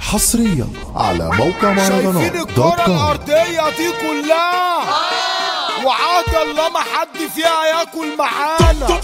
حصريا على موقع مهرجانات شايفين دوت الكرة كوم الأرضية دي كلها وعاد الله ما حد فيها ياكل معانا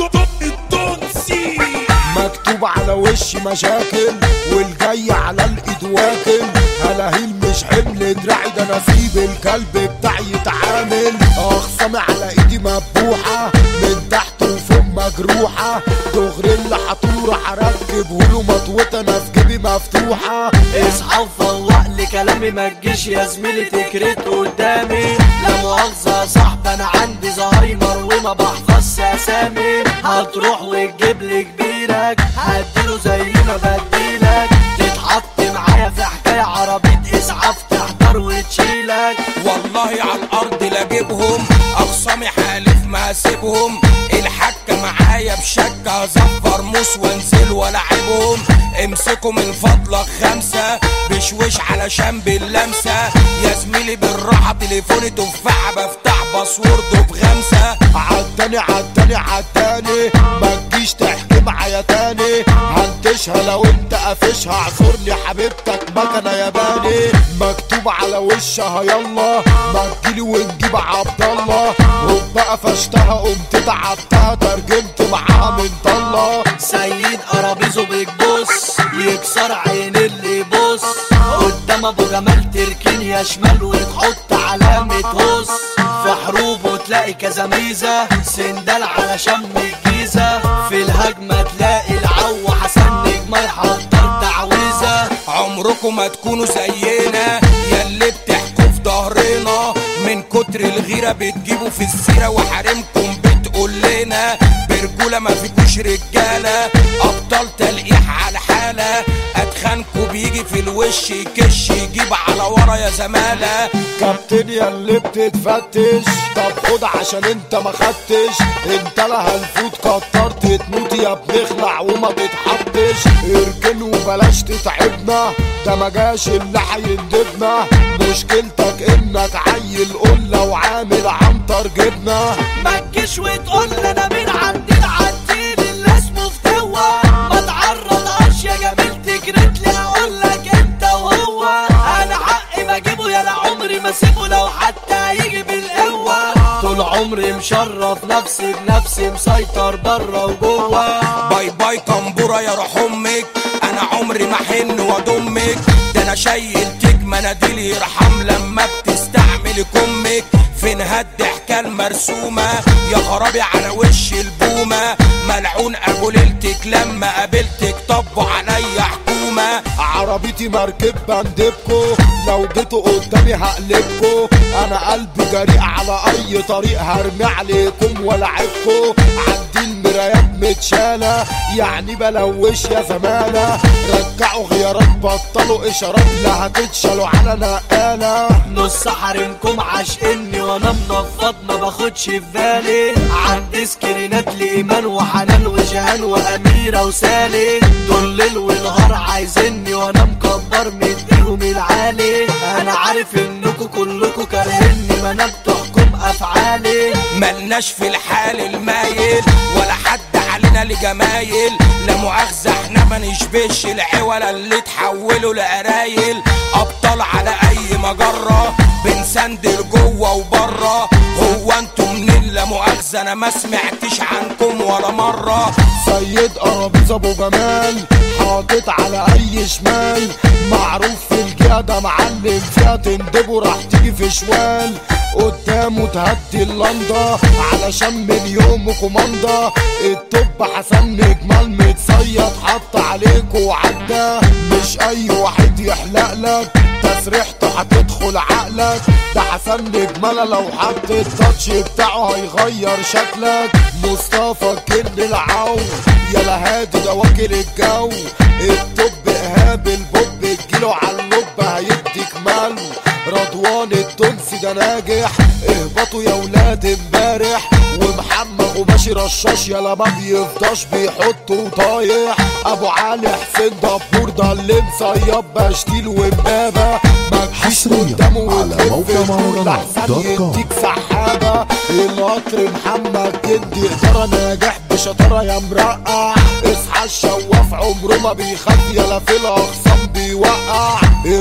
مكتوب على وشي مشاكل والجاي على الايد واكل هلاهيل مش حمل دراعي ده انا اسيب الكلب بتاعي يتعامل اخصامي على ايدي مبوحة من تحت وفوق مجروحة دغري اللي حطوره هركبه له مطوطة انا في جيبي مفتوحة اصحى وفوق لي كلامي ما تجيش يا زميلي تكرت قدامي لا مؤاخذة يا صاحبي انا عندي زهايمر وما بحفظش اسامي هتروح وتجيب لي كبيرك هديله زي ما بديلك تتحط معايا في حكاية عربية اسعاف تحضر وتشيلك والله على الارض لاجيبهم اخصامي حالف ما اسيبهم الحكه معايا بشكه زفر موس وانزل والعبهم امسكوا من فضلك خمسه بشوش علشان باللمسه يا زميلي بالراحه تليفوني تفاحه بفتح باسورده بغمسه عالتاني عالتاني عالتاني ما تجيش تحكي معايا تاني هنتشها لو انت قافشها اعذرني حبيبتك مكنة ياباني مكتوب على وشها يلا ما تجيلي ونجيب عبد الله وبقى قفشتها قمت تعبتها ترجمت معاها من طلة سيد قرابيزه بيكبص يكسر عين اللي يبص قدام ابو جمال تركين يا شمال وتحط علامة هص في حروبه تلاقي كذا ميزة سندال على شم الجيزة في الهجمة تلاقي العو حسن نجمة يحضر تعويذة عمركم ما تكونوا زينا ياللي بتحكوا في ظهرنا من كتر الغيرة بتجيبوا في السيرة وحريمكم بتقول لنا برجولة ما فيكوش رجالة أبطال تلقيح على حالة أتخانكوا بيجي في الوش يكش يجيب على ورا يا زمالة كابتن يا اللي بتتفتش طب خد عشان انت ما خدتش انت لا هنفوت كترت تموت يا بنخلع وما تتحطش اركن وبلاش تتعبنا ده ما جاش اللي هيندبنا مشكلتك انك عيل قلة وعامل عنتر جبنة ما تجيش وتقول لي انا مين عندي العديل اللي اسمه فتوة ما تعرضهاش يا جميل تجريت لي اقول لك انت وهو انا حقي بجيبه يا لا عمري ما اسيبه لو حتى يجي بالقوة طول عمري مشرف نفسي بنفسي مسيطر بره وجوه باي باي كمبورة يا روح امك انا عمري ما حن واضمك ده انا شايل تيج مناديل يرحم لما بتستعمل كمك فين هد حكاية المرسومة يا خرابي على وش البومة ملعون ابو ليلتك لما قابلتك طبوا عليا حكومة عربيتي مركب بندبكو لو جيتوا قدامي هقلبكو انا قلبي جريء على اي طريق هرمي عليكم والعبكو عندي المرايات متشالة يعني بلوش يا زمالة رجعوا غيارات بطلوا اشارات لا هتتشالوا على نقالة نص حريمكم عاشقني وانا منفض ما باخدش في بالي عندي سكرينات لايمان وحنان وجهان واميره وسالي دول ليل ونهار عايزيني وانا مكبر مديهم العالي انا عارف انكم كلكم كارهيني ما انا بتحكم افعالي ملناش في الحال المايل ولا حد علينا لجمايل لا مؤاخذة احنا ما نشبهش العوالة اللي تحولوا لقرايل ابطال على اي مجرة بنسندل جوه وبره هو انتوا منين لا مؤاخذة انا ما سمعتش عنكم ولا مرة سيد قرابيز ابو جمال حاطط على اي شمال معروف في الجيادة معلم فيها تندبه راح تيجي في شوال قدامه تهدي اللندا علشان من يومه كوماندا الطب حسن نجمال متصيد حط عليكوا وعدى مش اي واحد يحلق لك تسريحته هتدخل عقلك ده حسن نجمالة لو حط التاتش بتاعه هيغير شكلك مصطفى كن العو يا هادي ده واكل الجو الطب ايهاب البوب تجيله على اللب هيديك ماله رضوان التونسي ده ناجح اهبطوا يا ولاد امبارح ومحمد وماشي رشاش يلا ما بيفضاش بيحط وطايح ابو علي حسين دبور ده اللي مصيب بشتيل ومبابه ما تجيش حصرياً قدامه على وتلف موقع الدور مهرجانات لحسن دوت كوم. يديك سحابه القطر محمد جدي اداره ناجح بشطاره يا مرقع اصحى الشواف عمره ما بيخاف يلا في الاخصام بيوقع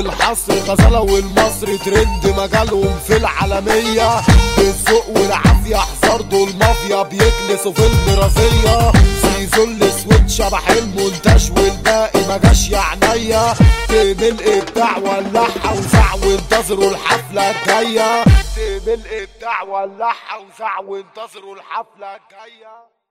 بالحصر غزالة والمصري ترند مجالهم في العالمية بالذوق والعافية احذر دول مافيا بيكنسوا في المرازية زيزو الاسود شبح المونتاج والباقي ما جاش يا عينيا تقبل ابداع ولعها وزع وانتظروا الحفلة الجاية تقبل ابداع ولعها وزع وانتظروا الحفلة الجاية